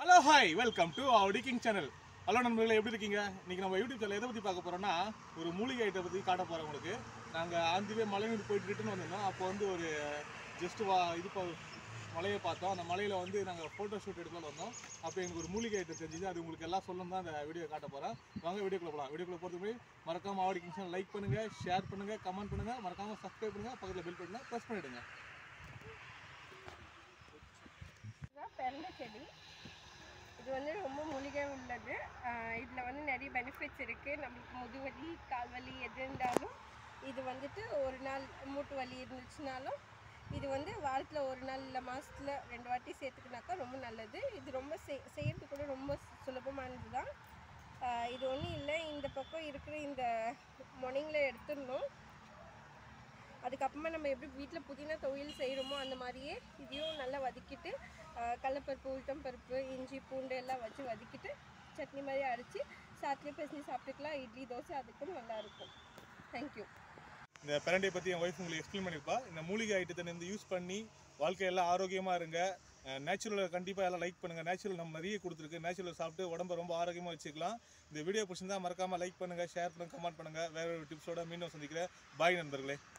hello hi welcome to our king channel hello நண்பர்களே எப்படி இருக்கீங்க இன்னைக்கு நம்ம யூடியூப் சேனல் எதை பற்றி பார்க்க போறோம்னா ஒரு மூலிகை ஐட்டை பற்றி காட்ட போகிறோம் உங்களுக்கு நாங்கள் ஆந்திவே மலைநீர் போயிட்டு ரிட்டர்ன் வந்திருந்தோம் அப்போ வந்து ஒரு ஜஸ்ட் வா இது பா- மலையை பார்த்தோம் அந்த மலையில் வந்து நாங்கள் ஃபோட்டோ ஷூட் எடுக்கலாம் வந்தோம் அப்போ எனக்கு ஒரு மூலிகை ஐட்டம் தெரிஞ்சுது அது உங்களுக்கு எல்லாம் சொல்லணும் தான் அந்த வீடியோ காட்ட போகிறேன் வாங்க வீடியோக்குள்ள போகலாம் வீடியோக்குள்ள போகிறது போய் மறக்காம ஆவடி கிங் சேனல் லைக் பண்ணுங்கள் ஷேர் பண்ணுங்கள் கமெண்ட் பண்ணுங்கள் மறக்காம சப்ஸ்கிரைப் பண்ணுங்கள் பக்கத்தில் பெல் பட்டனை ப்ரெஸ் பண்ணிவிடுங்க இதுதான் பிறந்த செடி இது வந்து ரொம்ப மூலிகை உள்ளது இதில் வந்து நிறைய பெனிஃபிட்ஸ் இருக்குது நம்மளுக்கு முதுவலி கால் வலி எது இருந்தாலும் இது வந்துட்டு ஒரு நாள் மூட்டு வலி இருந்துச்சுனாலும் இது வந்து வாரத்தில் ஒரு நாள் இல்லை மாதத்தில் ரெண்டு வாட்டி சேர்த்துக்கினாக்கா ரொம்ப நல்லது இது ரொம்ப செய் செய்யறது கூட ரொம்ப சு- சுலபமானது தான் ஆஹ் இது ஒன்றும் இல்லை இந்த பக்கம் இருக்கிற இந்த முனைங்களை எடுத்துடணும் அதுக்கப்புறமா நம்ம எப்படி வீட்டில் புதினா துவையல் செய்கிறோமோ அந்த மாதிரியே இதையும் நல்லா வதக்கிட்டு ஆஹ் கடலப்பருப்பு உளுத்தம் பருப்பு இஞ்சி பூண்டு எல்லாம் வச்சு வதக்கிட்டு சட்னி மாதிரி அரைச்சி சாத்திலே பேசி சாப்பிட்டுக்கலாம் இட்லி தோசை அதுக்கும் நல்லாயிருக்கும் தேங்க்யூ இந்த பிரண்டையை பற்றி என் ஒய்ஃப் உங்களுக்கு எக்ஸ்பிளைன் பண்ணியிருப்பா இந்த மூலிகை ஐட்டத்தை வந்து யூஸ் பண்ணி வாழ்க்கையெல்லாம் ஆரோக்கியமாக இருங்க நேச்சுரலை கண்டிப்பாக எல்லாம் லைக் பண்ணுங்கள் நேச்சுரல் நம்ம நிறைய கொடுத்துருக்கு நேச்சுரல் சாப்பிட்டு உடம்ப ரொம்ப ஆரோக்கியமாக வச்சுக்கலாம் இந்த வீடியோ பிடிச்சிருந்தா மறக்காமல் லைக் பண்ணுங்கள் ஷேர் பண்ணுங்கள் கமெண்ட் பண்ணுங்கள் வேற ஒரு டிப்ஸோட மீண்டும் சந்திக்கிறேன் பாய் நண்பர்களே